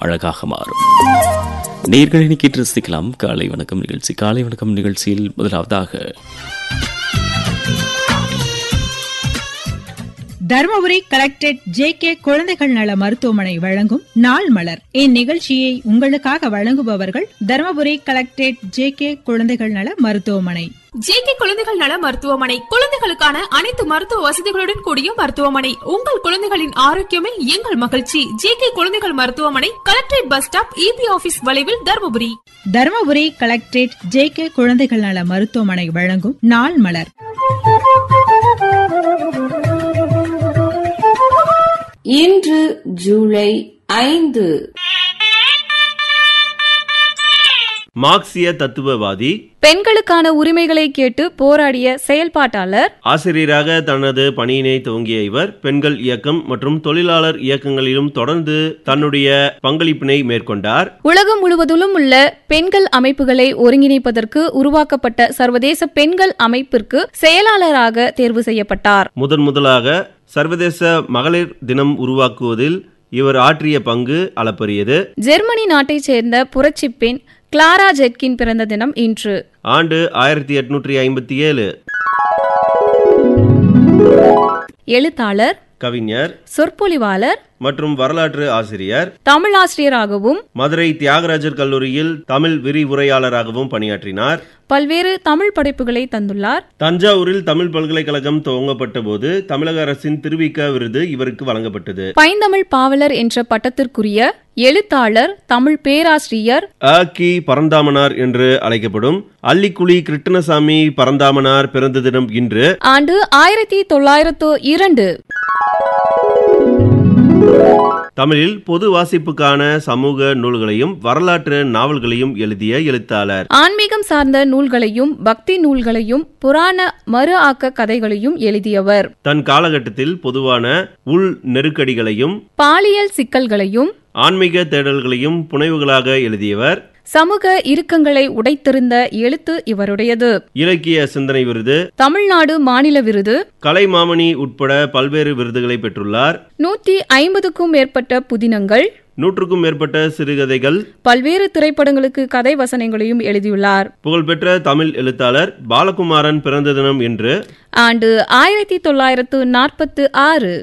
அழகாக மாறும் நேர்களை கேட்டு ரசிக்கலாம் காலை வணக்கம் நிகழ்ச்சி காலை வணக்கம் நிகழ்ச்சியில் முதலாவதாக தருமபுரி கலெக்டரேட் ஜே கே குழந்தைகள் நல மருத்துவமனை வழங்கும் நாள் மலர் இந்நிகழ்ச்சியை உங்களுக்காக வழங்குபவர்கள் தருமபுரி கலெக்டரேட் ஜே கே குழந்தைகள் நல மருத்துவமனை ஜேகே குழந்தைகள் நல மருத்துவமனை குழந்தைகளுக்கான அனைத்து மருத்துவ வசதிகளுடன் கூடிய மருத்துவமனை உங்கள் குழந்தைகளின் ஆரோக்கியமே எங்கள் மகிழ்ச்சி ஜேகே குழந்தைகள் மருத்துவமனை collectorate bus stop EB office வளைவில் Dharmapuri Dharmapuri collectorate J K குழந்தைகள் நல மருத்துவமனை வழங்கும் நாள் மலர் இன்று ஜூலை ஐந்து மார்க்சிய தத்துவவாதி பெண்களுக்கான உரிமைகளை கேட்டு போராடிய செயல்பாட்டாளர் ஆசிரியராக தனது பணியினை துவங்கிய இவர் பெண்கள் இயக்கம் மற்றும் தொழிலாளர் இயக்கங்களிலும் தொடர்ந்து தன்னுடைய பங்களிப்பினை மேற்கொண்டார் உலகம் முழுவதிலும் உள்ள பெண்கள் அமைப்புகளை ஒருங்கிணைப்பதற்கு உருவாக்கப்பட்ட சர்வதேச பெண்கள் அமைப்பிற்கு செயலாளராக தேர்வு செய்யப்பட்டார் முதன் முதலாக சர்வதேச மகளிர் தினம் உருவாக்குவதில் இவர் ஆற்றிய பங்கு அளப்பரியது ஜெர்மனி நாட்டைச் சேர்ந்த புரட்சி பெண் கிளாரா ஜெட்கின் பிறந்த தினம் இன்று ஆண்டு ஆயிரத்தி எட்நூற்றி ஐம்பத்தி ஏழு எழுத்தாளர் கவிஞர் சொற்பொழிவாளர் மற்றும் வரலாற்று ஆசிரியர் தமிழாசிரியராகவும் மதுரை தியாகராஜர் கல்லூரியில் தமிழ் விரிவுரையாளராகவும் பணியாற்றினார் பல்வேறு தமிழ் படைப்புகளை தந்துள்ளார் தஞ்சாவூரில் தமிழ் பல்கலைக்கழகம் துவங்கப்பட்ட போது தமிழக அரசின் திருவிக விருது இவருக்கு வழங்கப்பட்டது பைந்தமிழ் பாவலர் என்ற பட்டத்திற்குரிய எழுத்தாளர் தமிழ் பேராசிரியர் அ கி பரந்தாமனார் என்று அழைக்கப்படும் அல்லிக்குழி கிருஷ்ணசாமி பரந்தாமனார் பிறந்த தினம் இன்று ஆண்டு ஆயிரத்தி தொள்ளாயிரத்து இரண்டு தமிழில் பொது வாசிப்புக்கான சமூக நூல்களையும் வரலாற்று நாவல்களையும் எழுதிய எழுத்தாளர் ஆன்மீகம் சார்ந்த நூல்களையும் பக்தி நூல்களையும் புராண மறு ஆக்க கதைகளையும் எழுதியவர் தன் காலகட்டத்தில் பொதுவான உள் நெருக்கடிகளையும் பாலியல் சிக்கல்களையும் ஆன்மீக தேடல்களையும் புனைவுகளாக எழுதியவர் சமூக இறுக்கங்களை உடைத்தெறிந்த எழுத்து இவருடையது இலக்கிய சிந்தனை விருது தமிழ்நாடு மாநில விருது கலைமாமணி உட்பட பல்வேறு விருதுகளை பெற்றுள்ளார் நூத்தி ஐம்பதுக்கும் மேற்பட்ட புதினங்கள் நூற்றுக்கும் மேற்பட்ட சிறுகதைகள் பல்வேறு திரைப்படங்களுக்கு கதை வசனங்களையும் எழுதியுள்ளார் புகழ்பெற்ற தமிழ் எழுத்தாளர் பாலகுமாரன் பிறந்த தினம் என்று ஆண்டு ஆயிரத்தி தொள்ளாயிரத்து நாற்பத்து ஆறு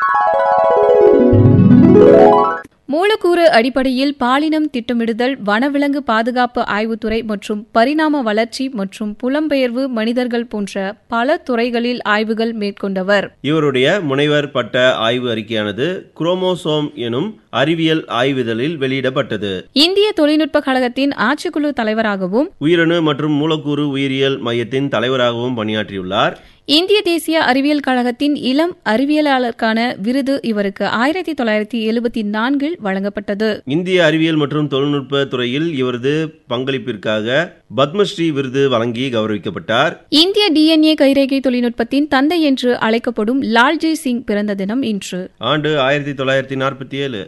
மூலக்கூறு அடிப்படையில் பாலினம் திட்டமிடுதல் வனவிலங்கு பாதுகாப்பு ஆய்வுத்துறை மற்றும் பரிணாம வளர்ச்சி மற்றும் புலம்பெயர்வு மனிதர்கள் போன்ற பல துறைகளில் ஆய்வுகள் மேற்கொண்டவர் இவருடைய முனைவர் பட்ட ஆய்வு அறிக்கையானது குரோமோசோம் எனும் அறிவியல் ஆய்விதழில் வெளியிடப்பட்டது இந்திய தொழில்நுட்ப கழகத்தின் ஆட்சிக்குழு தலைவராகவும் உயிரணு மற்றும் மூலக்கூறு உயிரியல் மையத்தின் தலைவராகவும் பணியாற்றியுள்ளார் இந்திய தேசிய அறிவியல் கழகத்தின் இளம் அறிவியலாளருக்கான விருது இவருக்கு ஆயிரத்தி தொள்ளாயிரத்தி எழுபத்தி நான்கில் வழங்கப்பட்டது இந்திய அறிவியல் மற்றும் தொழில்நுட்ப துறையில் இவரது பங்களிப்பிற்காக பத்மஸ்ரீ விருது வழங்கி கௌரவிக்கப்பட்டார் இந்திய டிஎன்ஏ கைரேகை தொழில்நுட்பத்தின் தந்தை என்று அழைக்கப்படும் லால்ஜி சிங் பிறந்த தினம் இன்று ஆண்டு ஆயிரத்தி தொள்ளாயிரத்தி நாற்பத்தி ஏழு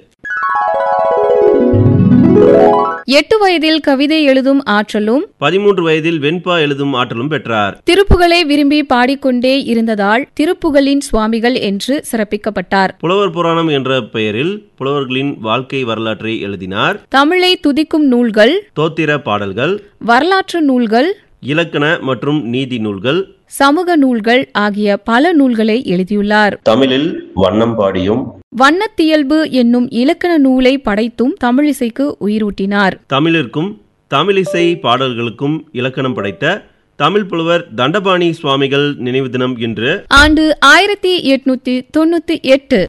எட்டு வயதில் கவிதை எழுதும் ஆற்றலும் பதிமூன்று வயதில் வெண்பா எழுதும் ஆற்றலும் பெற்றார் திருப்புகளை விரும்பி பாடிக்கொண்டே இருந்ததால் திருப்புகளின் சுவாமிகள் என்று சிறப்பிக்கப்பட்டார் புலவர் புராணம் என்ற பெயரில் புலவர்களின் வாழ்க்கை வரலாற்றை எழுதினார் தமிழை துதிக்கும் நூல்கள் தோத்திர பாடல்கள் வரலாற்று நூல்கள் இலக்கண மற்றும் நீதி நூல்கள் சமூக நூல்கள் ஆகிய பல நூல்களை எழுதியுள்ளார் தமிழில் வண்ணம் பாடியும் வண்ணத்தியல்பு என்னும் இலக்கண நூலை படைத்தும் தமிழிசைக்கு உயிரூட்டினார் தமிழிற்கும் தமிழிசை பாடல்களுக்கும் இலக்கணம் படைத்த தமிழ் புலவர் தண்டபாணி சுவாமிகள் நினைவு தினம் இன்று ஆண்டு ஆயிரத்தி எட்நூத்தி தொண்ணூத்தி எட்டு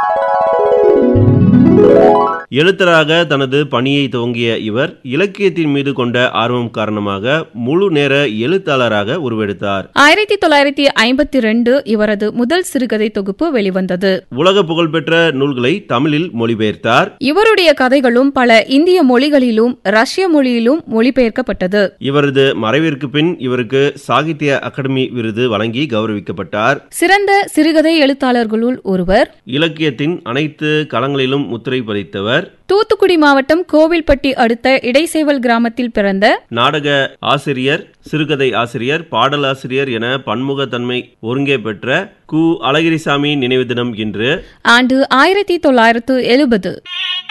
எழுத்தராக தனது பணியை துவங்கிய இவர் இலக்கியத்தின் மீது கொண்ட ஆர்வம் காரணமாக முழு நேர எழுத்தாளராக உருவெடுத்தார் ஆயிரத்தி தொள்ளாயிரத்தி ஐம்பத்தி ரெண்டு இவரது முதல் சிறுகதை தொகுப்பு வெளிவந்தது உலக புகழ்பெற்ற நூல்களை தமிழில் மொழிபெயர்த்தார் இவருடைய கதைகளும் பல இந்திய மொழிகளிலும் ரஷ்ய மொழியிலும் மொழிபெயர்க்கப்பட்டது இவரது மறைவிற்கு பின் இவருக்கு சாகித்ய அகாடமி விருது வழங்கி கௌரவிக்கப்பட்டார் சிறந்த சிறுகதை எழுத்தாளர்களுள் ஒருவர் இலக்கியத்தின் அனைத்து களங்களிலும் முத்திரை பதித்தவர் தூத்துக்குடி மாவட்டம் கோவில்பட்டி அடுத்த இடைசேவல் கிராமத்தில் பிறந்த நாடக ஆசிரியர் சிறுகதை ஆசிரியர் பாடலாசிரியர் என பன்முகத்தன்மை ஒருங்கே பெற்ற கு அழகிரிசாமி நினைவு தினம் இன்று ஆண்டு ஆயிரத்தி தொள்ளாயிரத்து எழுபது